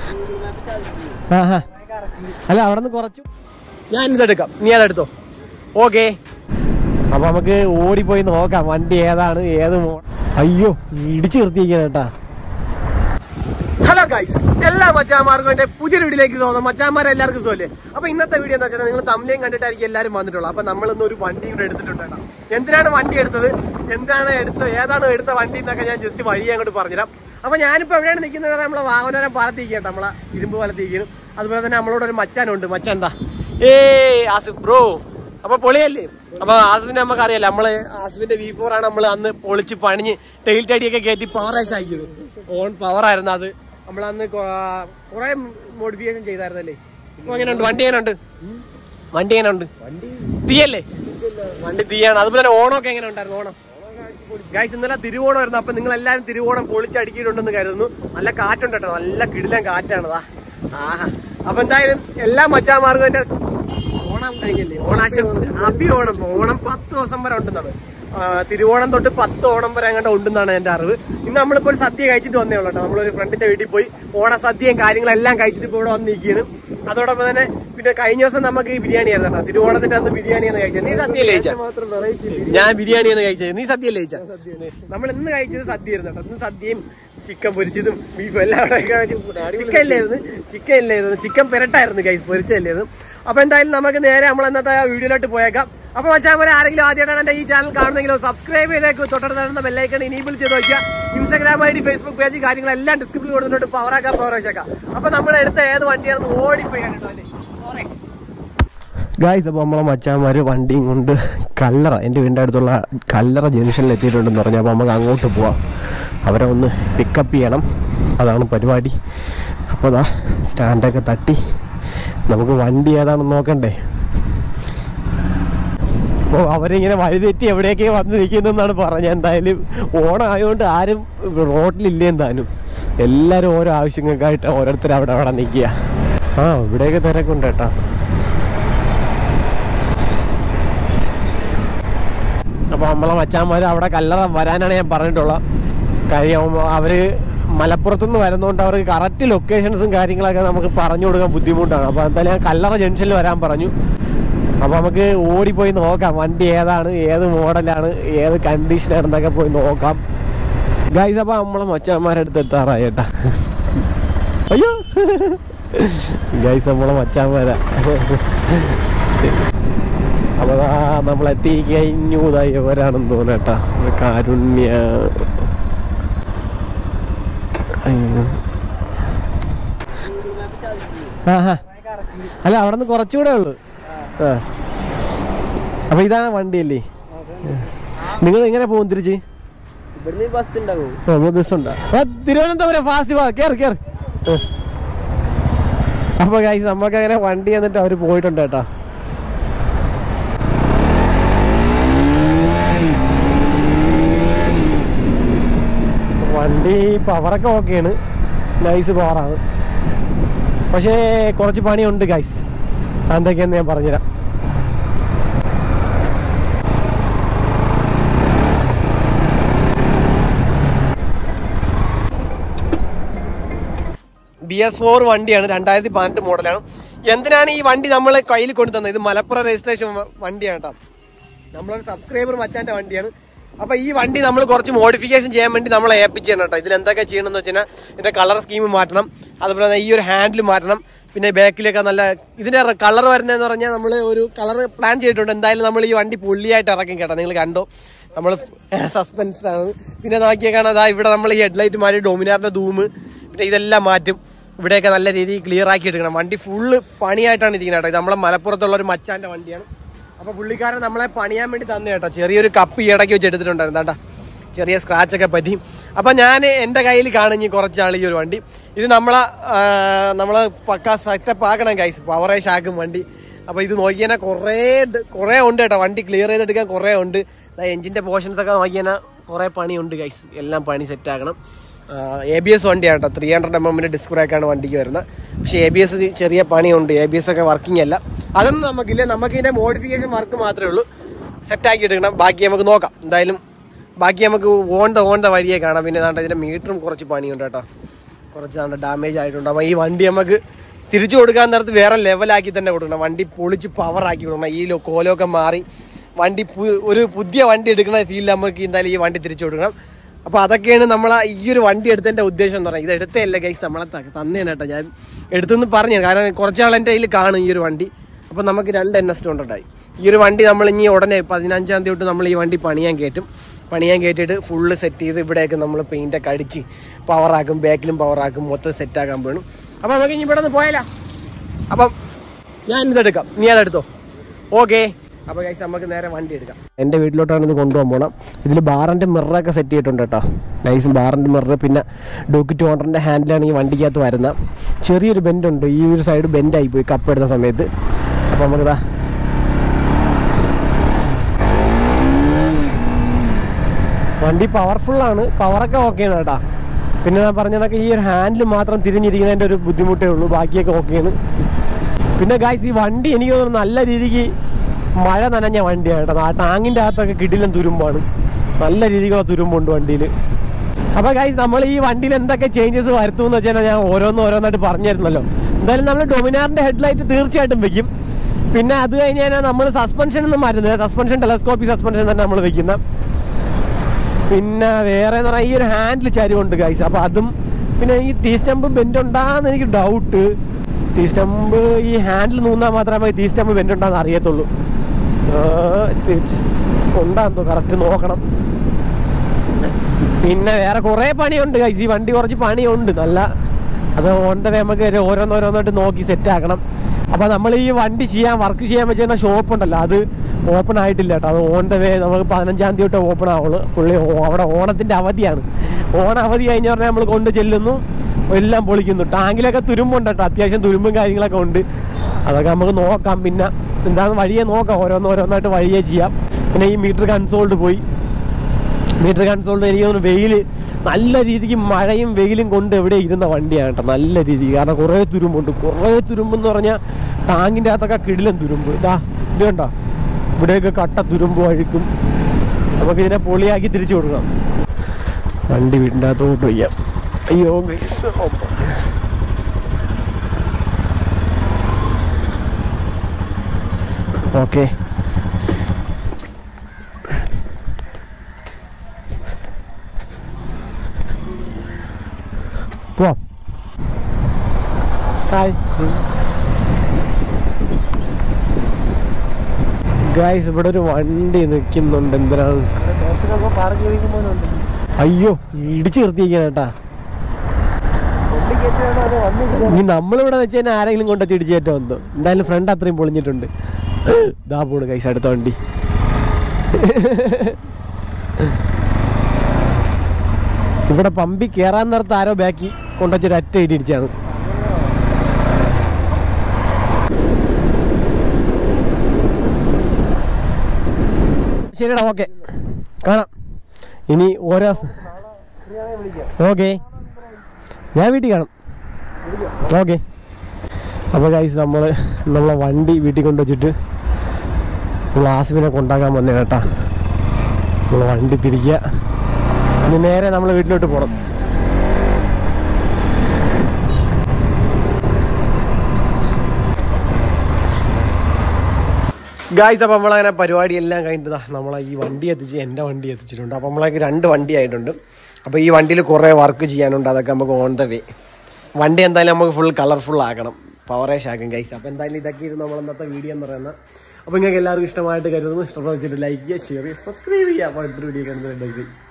ആഹാ. അല്ല അവിടെ നിന്ന് കുറച്ചു ഞാനിതെടുക്കാം നീ അതെടുത്തോ ഓക്കെ അപ്പൊ നമുക്ക് ഓടിപ്പോയി നോക്കാം വണ്ടി ഏതാണ് ഏത് മോ അയ്യോ ഇടിച്ചു നിർത്തിയിരിക്കണം കേട്ടാ ഹലോ ഗൈസ് എല്ലാ മച്ചാമാർക്കും എന്റെ പുതിയ വീഡിയോയിലേക്ക് തോന്നാം മച്ചാമാരെ എല്ലാവർക്കും സുഖല്ലേ അപ്പൊ ഇന്നത്തെ വീഡിയോ എന്താ വെച്ചാൽ നിങ്ങൾ തമ്മിലേയും കണ്ടിട്ടായിരിക്കും എല്ലാവരും വന്നിട്ടുള്ളത് അപ്പൊ നമ്മൾ ഇന്ന് ഒരു വണ്ടി കൂടെ എടുത്തിട്ടുണ്ട് കേട്ടോ എന്തിനാണ് വണ്ടി എടുത്തത് എന്താണ് എടുത്തത് ഏതാണ് എടുത്ത വണ്ടി എന്നൊക്കെ ഞാൻ ജസ്റ്റ് വഴി അങ്ങോട്ട് പറഞ്ഞുതരാം അപ്പൊ ഞാനിപ്പോ എവിടെയാണ് നിൽക്കുന്നത് നമ്മളെ വാഹനരം പാലത്തേക്ക് കേട്ടോ നമ്മളെ ഇരുമ്പ് പാലത്തേക്കും അതുപോലെ തന്നെ നമ്മളോട് ഒരു മച്ചാനുണ്ട് മച്ചാൻ എന്താ ഏ ആസിഫ് ബ്രോ അപ്പൊ പൊളിയല്ലേ അപ്പൊ ആസിഫിനെ നമുക്ക് അറിയാലോ നമ്മള് ആസിഫിന്റെ വി ഫോർ ആണ് നമ്മൾ അന്ന് പൊളിച്ച് പണിഞ്ഞ് ടെയിൽ തടിയൊക്കെ കയറ്റി പവർ ആക്കിയത് ഓൺ പവർ ആയിരുന്നു അത് നമ്മൾ അന്ന് കുറെ മോഡിഫിക്കേഷൻ ചെയ്തായിരുന്നല്ലേ ഇപ്പൊ എങ്ങനെയുണ്ട് വണ്ടി എങ്ങനെയുണ്ട് വണ്ടി എങ്ങനെയുണ്ട് തീയല്ലേ വണ്ടി തീയാണ് അതുപോലെ തന്നെ ഓണമൊക്കെ എങ്ങനെ ഉണ്ടായിരുന്നു ഓണം ഗൈസ് ഇന്നലെ തിരുവോണം ആയിരുന്നു അപ്പൊ നിങ്ങൾ എല്ലാവരും തിരുവോണം പൊളിച്ചടിക്കിയിട്ടുണ്ടെന്ന് കരുതുന്നു നല്ല കാറ്റുണ്ട് കേട്ടോ നല്ല കിടിലൻ കാറ്റാണ് ആഹാ അപ്പൊ എന്തായാലും എല്ലാ മച്ചാമാർക്കും എന്റെ ഓണം കഴിഞ്ഞല്ലേ ഓണാശംസ ഹാപ്പി ഓണം ഓണം പത്ത് ദിവസം വരെ ഉണ്ടെന്നാണ് ആ, തിരുവോണം തൊട്ട് പത്ത് ഓണം വരെ അങ്ങോട്ട് ഉണ്ടെന്നാണ് എന്റെ അറിവ് ഇന്ന് നമ്മളിപ്പോ ഒരു സദ്യ കഴിച്ചിട്ട് വന്നേ ഉള്ളൂ കേട്ടോ നമ്മളൊരു ഫ്രണ്ടിന്റെ വീട്ടിൽ പോയി ഓണ സദ്യയും കാര്യങ്ങളെല്ലാം കഴിച്ചിട്ട് ഇപ്പോൾ ഇവിടെ വന്നിരിക്കുകയാണ് അതോടൊപ്പം തന്നെ പിന്നെ കഴിഞ്ഞ ദിവസം നമുക്ക് ഈ ബിരിയാണി ആയിരുന്നു കേട്ടോ തിരുവോണത്തിന്റെ അന്ന് ബിരിയാണിയാണ് കഴിച്ചത് നീ സദ്യയല്ലേ കഴിച്ച ഞാൻ ബിരിയാണിയാണ് കഴിച്ചത് നീ സദ്യയല്ലേ കഴിച്ച നമ്മൾ ഇന്ന് കഴിച്ചത് സദ്യ ആയിരുന്നു കേട്ടോ ഇന്ന് സദ്യയും ചിക്കൻ പൊരിച്ചതും ബീഫും എല്ലാം അവിടെ ചിക്കൻ ഇല്ലായിരുന്നു ചിക്കൻ ഇല്ലായിരുന്നു ചിക്കൻ പെരട്ടായിരുന്നു കൈസ് പൊരിച്ചല്ലായിരുന്നു അപ്പൊ എന്തായാലും നമുക്ക് നേരെ നമ്മൾ ഇന്നത്തെ വീഡിയോയിലോട്ട് പോയേക്കാം അപ്പൊ മച്ചാൻ പോലെ ആരെങ്കിലും ആദ്യമായിട്ടാണ് എന്റെ ഈ ചാനൽ കാണുന്നെങ്കിലോ സബ്സ്ക്രൈബ് ചെയ്തേക്ക് തൊട്ടടുത്ത് ബെല്ലൈക്കൺ ഇനീബിൾ ചെയ്ത് നോക്കിയാൽ Instagram I D Facebook page കാര്യങ്ങളെല്ലാം ഡിസ്ക്രിപ്ഷനിൽ കൊടുത്തിട്ട് പവറാക്കാൻ പവറാക്കാം അപ്പൊ നമ്മൾ എടുത്ത ഏത് വണ്ടിയാണെന്ന് ഓടിപ്പോയി കണ്ടിട്ടോ അല്ലേ ഗായ്സ് അപ്പോൾ നമ്മളെ മച്ചാന്മാർ വണ്ടിയും കൊണ്ട് കല്ലറ എൻ്റെ വീടിൻ്റെ അടുത്തുള്ള കല്ലറ ജംഗ്ഷനിൽ എത്തിയിട്ടുണ്ടെന്ന് പറഞ്ഞു അപ്പോൾ നമുക്ക് അങ്ങോട്ട് പോവാം അവരെ ഒന്ന് പിക്കപ്പ് ചെയ്യണം അതാണ് പരിപാടി അപ്പോൾ അതാ സ്റ്റാൻഡൊക്കെ തട്ടി നമുക്ക് വണ്ടി ഏതാണെന്ന് നോക്കണ്ടേ അപ്പോൾ അവരിങ്ങനെ വഴിതെറ്റി എവിടെയൊക്കെ വന്ന് നിൽക്കുന്നെന്നാണ് പറഞ്ഞത് എന്തായാലും ഓണം ആയതുകൊണ്ട് ആരും റോഡിലില്ലേ എന്തായാലും എല്ലാവരും ഓരോ ആവശ്യങ്ങൾക്കായിട്ട് ഓരോരുത്തർ അവിടെ അവിടെ നിൽക്കുക ആ ഇവിടെയൊക്കെ തിരക്കുണ്ട് കേട്ടോ അപ്പോൾ നമ്മളെ മച്ചാന്മാർ അവിടെ കല്ലറ വരാനാണ് ഞാൻ പറഞ്ഞിട്ടുള്ളത് കാര്യം അവര് മലപ്പുറത്തുനിന്ന് വരുന്നതുകൊണ്ട് അവർക്ക് കറക്റ്റ് ലൊക്കേഷൻസും കാര്യങ്ങളൊക്കെ നമുക്ക് പറഞ്ഞു കൊടുക്കാൻ ബുദ്ധിമുട്ടാണ് അപ്പോൾ എന്തായാലും ഞാൻ കല്ലറ ജംഗ്ഷനിൽ വരാൻ പറഞ്ഞു അപ്പോൾ നമുക്ക് ഓടിപ്പോയി നോക്കാം വണ്ടി ഏതാണ് ഏത് മോഡലാണ് ഏത് കണ്ടീഷനാണെന്നൊക്കെ പോയി നോക്കാം ഗൈസ് അപ്പോൾ നമ്മളെ മച്ചാന്മാരുടെ അടുത്ത് എത്താറായി കേട്ടാ അയ്യോ ഗൈസ് നമ്മളെ മച്ചാന്മാരാ അപ്പൊ ദാ നമ്മൾ എത്തി കഴിഞ്ഞു ഇവരാണെന്ന് തോന്നുന്നു കേട്ടാ കാരുണ്യ അയ്യോ. ആഹാ. അല്ല അവിടെ നിന്ന് കുറച്ചുകൂടെ ഉള്ളു ആ അപ്പൊ ഇതാണ് വണ്ടിയല്ലേ നിങ്ങൾ എങ്ങനെ പോകും തിരിച്ച് ഇവിടുന്ന് ബസ് ഉണ്ടാവും ഓ ബസ് ഉണ്ടോ ആ, തിരുവനന്തപുരം ഫാസ്റ്റ് വാ കേറ് കേറ് ആ. അപ്പൊ ഗൈസ് നമുക്ക് അങ്ങനെ വണ്ടി എന്നിട്ട് അവര് പോയിട്ടുണ്ട് കേട്ടോ വണ്ടി പവറൊക്കെ ഓക്കെയാണ് നൈസ് പവറാണ് പക്ഷേ കുറച്ച് പണിയുണ്ട് ഗൈസ് എന്തൊക്കെയാന്ന് ഞാൻ പറഞ്ഞുതരാം ബി എസ് ഫോർ വണ്ടിയാണ് രണ്ടായിരത്തി പതിനെട്ട് മോഡലാണ് എന്തിനാണ് ഈ വണ്ടി നമ്മൾ കയ്യിൽ കൊണ്ടു തന്നത് ഇത് മലപ്പുറം രജിസ്ട്രേഷൻ വ- വണ്ടിയാണ് കേട്ടോ നമ്മളൊരു സബ്സ്ക്രൈബർ മച്ചാന്റെ വണ്ടിയാണ് അപ്പൊ ഈ വണ്ടി നമ്മൾ കുറച്ച് മോഡിഫിക്കേഷൻ ചെയ്യാൻ വേണ്ടി നമ്മളെ ഏൽപ്പിച്ചാണ് കേട്ടോ ഇതിൽ എന്തൊക്കെ ചെയ്യണമെന്ന് വെച്ചാൽ ഇതിന്റെ കളർ സ്കീം മാറ്റണം അതുപോലെ തന്നെ ഈ ഒരു ഹാൻഡിൽ മാറ്റണം പിന്നെ ബാക്കിലൊക്കെ നല്ല ഇതിന്റെ കളർ വരുന്നതെന്ന് പറഞ്ഞാൽ നമ്മൾ ഒരു കളർ പ്ലാൻ ചെയ്തിട്ടുണ്ട് എന്തായാലും നമ്മൾ ഈ വണ്ടി പുള്ളിയായിട്ട് ഇറക്കും കേട്ടോ നിങ്ങൾ കണ്ടോ നമ്മൾ സസ്പെൻസ് ആണ് പിന്നെ നോക്കിയേക്കാണ് അതാ ഇവിടെ നമ്മൾ ഈ ഹെഡ്ലൈറ്റ് മാറ്റി ഡോമിനാറിന്റെ ധൂമ് പിന്നെ ഇതെല്ലാം മാറ്റും ഇവിടെയൊക്കെ നല്ല രീതിയിൽ ക്ലിയർ ആക്കി എടുക്കണം വണ്ടി ഫുള്ള് പണിയായിട്ടാണ് ഇരിക്കുന്നത് കേട്ടോ ഇത് നമ്മളെ മലപ്പുറത്തുള്ള ഒരു മച്ചാന്റെ വണ്ടിയാണ് അപ്പൊ പുള്ളിക്കാരൻ നമ്മളെ പണിയാൻ വേണ്ടി തന്നെ കേട്ടോ ചെറിയൊരു കപ്പ് ഈ ഇടയ്ക്ക് വെച്ച് എടുത്തിട്ടുണ്ടായിരുന്നു കേട്ടാ ചെറിയ സ്ക്രാച്ച് ഒക്കെ പറ്റി അപ്പൊ ഞാൻ എൻ്റെ കയ്യിൽ കാണുഞ്ഞി കുറച്ചാൾ ഈ ഒരു വണ്ടി ഇത് നമ്മളെ ആ, നമ്മളെ പക്ക സെറ്റപ്പ് ആക്കണം ഗൈസ് പവറേഷ് ആക്കും വണ്ടി അപ്പൊ ഇത് നോക്കിയാൽ കുറേ ഇത് കുറേ ഉണ്ട് കേട്ടോ വണ്ടി ക്ലിയർ ചെയ്തെടുക്കാൻ കുറേ ഉണ്ട് എഞ്ചിന്റെ പോർഷൻസ് ഒക്കെ നോക്കിയാൽ കുറേ പണിയുണ്ട് ഗൈസ് എല്ലാം പണി സെറ്റ് ആക്കണം എ ബി എസ് വണ്ടിയാണ് കേട്ടോ ത്രീ ഹൺഡ്രഡ് എം എമ്മിന്റെ ഡിസ്ക് ബ്രേക്കാണ് വണ്ടിക്ക് വരുന്നത് പക്ഷേ എ ബി എസ് ചെറിയ പണിയുണ്ട് എ ബി എസ് ഒക്കെ വർക്കിംഗ് അല്ല അതൊന്നും നമുക്കില്ല നമുക്ക് ഇതിന്റെ മോഡിഫിക്കേഷൻ വർക്ക് മാത്രമേ ഉള്ളൂ സെറ്റ് ആക്കി എടുക്കണം ബാക്കി നമുക്ക് നോക്കാം എന്തായാലും ബാക്കി നമുക്ക് ഓണ്ട ഓണ്ട വഴിയെ കാണാം പിന്നെ ദാണ്ട ഇതിന്റെ മീറ്ററും കുറച്ച് പണിയുണ്ട് കേട്ടോ കുറച്ച് നല്ല ഡാമേജ് ആയിട്ടുണ്ട് അപ്പോൾ ഈ വണ്ടി നമുക്ക് തിരിച്ചു കൊടുക്കാൻ നേരത്ത് വേറെ ലെവലാക്കി തന്നെ കൊടുക്കണം വണ്ടി പൊളിച്ച് പവറാക്കി കൊടുക്കണം ഈ ലോ- കോലമൊക്കെ മാറി വണ്ടി പു- ഒരു പുതിയ വണ്ടി എടുക്കുന്ന ഫീലിൽ നമുക്ക് എന്തായാലും ഈ വണ്ടി തിരിച്ചു കൊടുക്കണം അപ്പോൾ അതൊക്കെയാണ് നമ്മൾ ഈ ഒരു വണ്ടി എടുത്തതിൻ്റെ ഉദ്ദേശം എന്ന് പറയുന്നത് ഇത് എടുത്തതല്ല ഗൈസ് നമ്മളെ ത- തന്നേനെ കേട്ടോ ഞാൻ എടുത്തെന്ന് പറഞ്ഞു കാരണം കുറച്ച് നാൾ എൻ്റെ കയ്യിൽ കാണും ഈ ഒരു വണ്ടി അപ്പോൾ നമുക്ക് രണ്ട് എൻ എസ് ടു ഉണ്ടായി ഈ ഒരു വണ്ടി നമ്മൾ ഇനി ഉടനെ പതിനഞ്ചാം തീയതി തൊട്ട് നമ്മൾ ഈ വണ്ടി പണിയാൻ കയറ്റും പണിയാൻ കയറ്റിയിട്ട് ഫുള്ള് സെറ്റ് ചെയ്ത് ഇവിടെയൊക്കെ നമ്മൾ പെയിൻ്റൊക്കെ അടിച്ച് പവറാക്കും ബാക്കിലും പവറാക്കും മൊത്തം സെറ്റാക്കാൻ വേണം അപ്പോൾ നമുക്ക് ഇനി ഇവിടെ നിന്ന് പോയാലോ അപ്പം ഞാൻ ഇതെടുക്കാം നീ അതെടുത്തോ ഓക്കെ അപ്പോൾ കഴിച്ച് നമുക്ക് നേരെ വണ്ടി എടുക്കാം എൻ്റെ വീട്ടിലോട്ടാണ് ഇത് കൊണ്ടുപോകാൻ പോകണം ഇതിൽ ബാറിൻ്റെ മിററൊക്കെ സെറ്റ് ചെയ്തിട്ടുണ്ട് കേട്ടോ നൈസും ബാറിൻ്റെ മിറർ പിന്നെ ഡോക്കിറ്റ് ഓണറിൻ്റെ ഹാൻഡിലാണ് ഈ വണ്ടിക്കകത്ത് വരുന്നത് ചെറിയൊരു ബെൻഡുണ്ട് ഈ ഒരു സൈഡ് ബെൻഡായി പോയി കപ്പ് എടുത്ത സമയത്ത് അപ്പോൾ നമുക്കിതാ വണ്ടി പവർഫുള്ളാണ് പവറൊക്കെ ഓക്കെയാണ് കേട്ടാ പിന്നെ ഞാൻ പറഞ്ഞതൊക്കെ ഈ ഒരു ഹാൻഡിൽ മാത്രം തിരിഞ്ഞിരിക്കുന്നതിൻ്റെ ഒരു ബുദ്ധിമുട്ടേ ഉള്ളൂ ബാക്കിയൊക്കെ ഓക്കെയാണ് പിന്നെ ഗായ്സ് ഈ വണ്ടി എനിക്ക് തോന്നുന്നു നല്ല രീതിക്ക് മഴ നനഞ്ഞ വണ്ടിയാണ് കേട്ടോ ആ ടാങ്ങിൻ്റെ അകത്തൊക്കെ കിടിലം തുരുമ്പാണ് നല്ല രീതിക്കുള്ള തുരുമ്പുണ്ട് വണ്ടിയിൽ അപ്പോൾ ഗായ്സ് നമ്മൾ ഈ വണ്ടിയിൽ എന്തൊക്കെ ചേഞ്ചസ് വരുത്തുമെന്ന് വെച്ചാൽ ഞാൻ ഓരോന്ന് ഓരോന്നായിട്ട് പറഞ്ഞിരുന്നല്ലോ എന്തായാലും നമ്മൾ ഡൊമിനാറിൻ്റെ ഹെഡ്ലൈറ്റ് തീർച്ചയായിട്ടും വെക്കും പിന്നെ അത് കഴിഞ്ഞ് കഴിഞ്ഞാൽ നമ്മൾ സസ്പെൻഷൻ ഒന്നും മാറ്റുന്നില്ല സസ്പെൻഷൻ ടെലസ്കോപ്പി സസ്പെൻഷൻ തന്നെ നമ്മൾ വെക്കുന്നത് പിന്നെ വേറെ എന്ന് പറഞ്ഞാൽ ഈ ഒരു ഹാൻഡിൽ ചരിവുണ്ട് ഗൈസ് അപ്പോൾ അതും പിന്നെ ഈ ടീ സ്റ്റമ്പ് ബെൻഡ് ഉണ്ടാകുന്ന എനിക്ക് ഡൗട്ട് ടീ സ്റ്റമ്പ് ഈ ഹാൻഡിൽ നൂന്നാൽ മാത്രമേ ടീ സ്റ്റമ്പ് ബെൻഡ് ഉണ്ടാകുന്ന അറിയത്തുള്ളൂ ഉണ്ടാകുന്നു കറക്റ്റ് നോക്കണം പിന്നെ വേറെ കുറേ പണിയുണ്ട് ഗൈസ് ഈ വണ്ടി കുറച്ച് പണിയുണ്ട് നല്ല അത് ഓൺ ദ വേ നമുക്ക് ഒരു ഓരോന്നോരോന്നായിട്ട് നോക്കി സെറ്റ് ആക്കണം അപ്പോൾ നമ്മൾ ഈ വണ്ടി ചെയ്യാൻ വർക്ക് ചെയ്യാൻ വെച്ചിരുന്ന ഷോപ്പ് ഉണ്ടല്ലോ അത് ഓപ്പൺ ആയിട്ടില്ല കേട്ടോ അത് ഓൺ ദ വേ നമുക്ക് പതിനഞ്ചാം തീയതി തൊട്ട് ഓപ്പൺ ആവുള്ളൂ പുള്ളി ഓ- അവിടെ ഓണത്തിൻ്റെ അവധിയാണ് ഓണ അവധി കഴിഞ്ഞ പറഞ്ഞാൽ നമ്മൾ കൊണ്ട് ചെല്ലുന്നു എല്ലാം പൊളിക്കുന്നു ടാങ്കിലൊക്കെ തുരുമ്പുണ്ട് കേട്ടോ അത്യാവശ്യം തുരുമ്പും കാര്യങ്ങളൊക്കെ ഉണ്ട് അതൊക്കെ നമുക്ക് നോക്കാം പിന്നെ എന്താണെന്ന് വഴിയെ നോക്കാം ഓരോന്നോരോന്നായിട്ട് വഴിയെ ചെയ്യാം പിന്നെ ഈ മീറ്റർ കൺസോൾഡ് പോയി മീറ്റർ കൺസോളിൽ എനിക്ക് തോന്നുന്നു വെയിൽ നല്ല രീതിക്ക് മഴയും വെയിലും കൊണ്ട് എവിടെ ഇരുന്ന വണ്ടിയാണ് കേട്ടോ നല്ല രീതിക്ക് കാരണം കുറേ തുരുമ്പുണ്ട് കുറേ തുരുമ്പെന്ന് പറഞ്ഞാൽ ടാങ്കിൻ്റെ അകത്തൊക്കെ കിടിലൻ തുരുമ്പ് ഇതാ ഇത് കണ്ടോ ഇവിടെയൊക്കെ കട്ട തുരുമ്പ് അഴുക്കും നമുക്ക് ഇതിനെ പൊളിയാക്കി തിരിച്ചു കൊടുക്കണം വണ്ടി വീടിൻ്റെ അകത്തോട്ട് വയ്യാം അയ്യോ guys. ഓക്കെ പോവാം ഹായ് ഗായ്സ് ഇവിടെ ഒരു വണ്ടി നിൽക്കുന്നുണ്ട് എന്തിനാണ് അയ്യോ ഇടിച്ചു നിർത്തിയിരിക്കാൻ കേട്ടാ ഇനി നമ്മളിവിടെ വെച്ച് തന്നെ ആരെങ്കിലും കൊണ്ടെത്തി ഇടിച്ചു കയറ്റം വന്നോ എന്തായാലും ഫ്രണ്ട് അത്രയും പൊളിഞ്ഞിട്ടുണ്ട് ദാ പോണ് കൈസ് അടുത്ത വണ്ടി ഇവിടെ പമ്പി കയറാൻ നേരത്ത് ആരോ ബാക്കി കൊണ്ടുവച്ചൊരു അറ്റ ഇടി ഇടിച്ചാണ് ശരിടാ ഓക്കെ കാണാം ഇനി ഓരോ ഓക്കെ ഞാൻ വീട്ടിൽ കാണാം ഓക്കെ അപ്പോൾ ഗൈസ് നമ്മൾ നമ്മളെ വണ്ടി വീട്ടിൽ കൊണ്ടുവച്ചിട്ട് നമ്മൾ ആസിഫിനെ കൊണ്ടാക്കാൻ വന്നേ കേട്ടാ നമ്മൾ വണ്ടി തിരിക്കുക ഇനി നേരെ നമ്മൾ വീട്ടിലോട്ട് പോകണം ഗായ്സ് അപ്പോൾ നമ്മളങ്ങനെ പരിപാടി എല്ലാം കഴിഞ്ഞതാ നമ്മളെ ഈ വണ്ടി എത്തിച്ച് എൻ്റെ വണ്ടി എത്തിച്ചിട്ടുണ്ട് അപ്പോൾ നമ്മളൊക്കെ രണ്ട് വണ്ടി ആയിട്ടുണ്ട് അപ്പോൾ ഈ വണ്ടിയിൽ കുറേ വർക്ക് ചെയ്യാനുണ്ട് അതൊക്കെ നമുക്ക് ഓൺ ദ വേ വണ്ടി എന്തായാലും നമുക്ക് ഫുൾ കളർഫുൾ ആക്കണം പവറേഷ് ആക്കും ഗൈസ് അപ്പോൾ എന്തായാലും ഇതൊക്കെ ഇരുന്ന് നമ്മൾ ഇന്നത്തെ വീഡിയോ എന്ന് പറയുന്നത് അപ്പോൾ നിങ്ങൾക്ക് എല്ലാവർക്കും ഇഷ്ടമായിട്ട് കരുതുന്നു ഇഷ്ടപ്പെട്ട് വെച്ചിട്ട് ലൈക്ക് ചെയ്യുക ഷെയർ ചെയ്യുക സബ്സ്ക്രൈബ് ചെയ്യുക അപ്പോൾ അടുത്തൊരു വീഡിയോ കണ്ടുകൊണ്ട്